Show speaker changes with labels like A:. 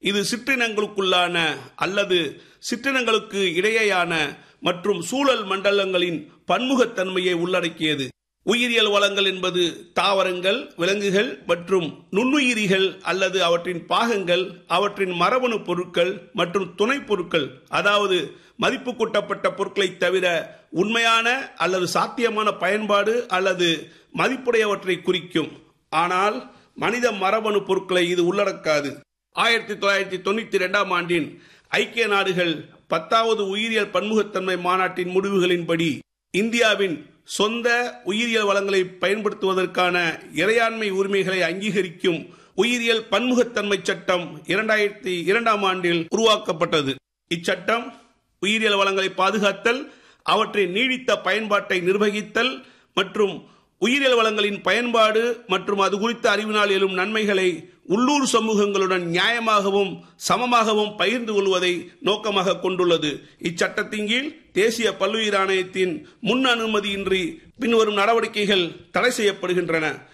A: இது சிற்றினங்களுக்குள்ளான அல்லது சிற்றினங்களுக்கு இடையேயான மற்றும் சூழல் மண்டலங்களின் பன்முகத்தன்மையை உள்ளடக்கியது உயிரியல் வளங்கள் என்பது தாவரங்கள் விலங்குகள் மற்றும் நுண்ணுயிரிகள் அல்லது அவற்றின் பாகங்கள் அவற்றின் மரபணு பொருட்கள் மற்றும் துணை பொருட்கள் அதாவது மதிப்பு கூட்டப்பட்ட பொருட்களை தவிர உண்மையான அல்லது சாத்தியமான பயன்பாடு அல்லது மதிப்புடையவற்றை குறிக்கும் ஆனால் மனித மரபணு பொருட்களை இது உள்ளடக்காது ஆயிரத்தி தொள்ளாயிரத்தி தொண்ணூத்தி இரண்டாம் ஆண்டின் ஐக்கிய நாடுகள் பத்தாவது உயிரியல் பன்முகத்தன்மை மாநாட்டின் முடிவுகளின்படி இந்தியாவின் சொந்த உயிரியல் வளங்களை பயன்படுத்துவதற்கான இறையாண்மை உரிமைகளை அங்கீகரிக்கும் உயிரியல் பன்முகத்தன்மை சட்டம் இரண்டாயிரத்தி இரண்டாம் ஆண்டில் உருவாக்கப்பட்டது இச்சட்டம் உயிரியல் வளங்களை பாதுகாத்தல் அவற்றின் நீடித்த பயன்பாட்டை நிர்வகித்தல் மற்றும் உயிரியல் வளங்களின் பயன்பாடு மற்றும் அது குறித்த அறிவினால் எழும் நன்மைகளை உள்ளூர் சமூகங்களுடன் நியாயமாகவும் சமமாகவும் பகிர்ந்து கொள்வதை நோக்கமாக கொண்டுள்ளது இச்சட்டத்தின் கீழ் தேசிய பல்லுயிர் ஆணையத்தின் முன் அனுமதியின்றி பின்வரும் நடவடிக்கைகள் தடை செய்யப்படுகின்றன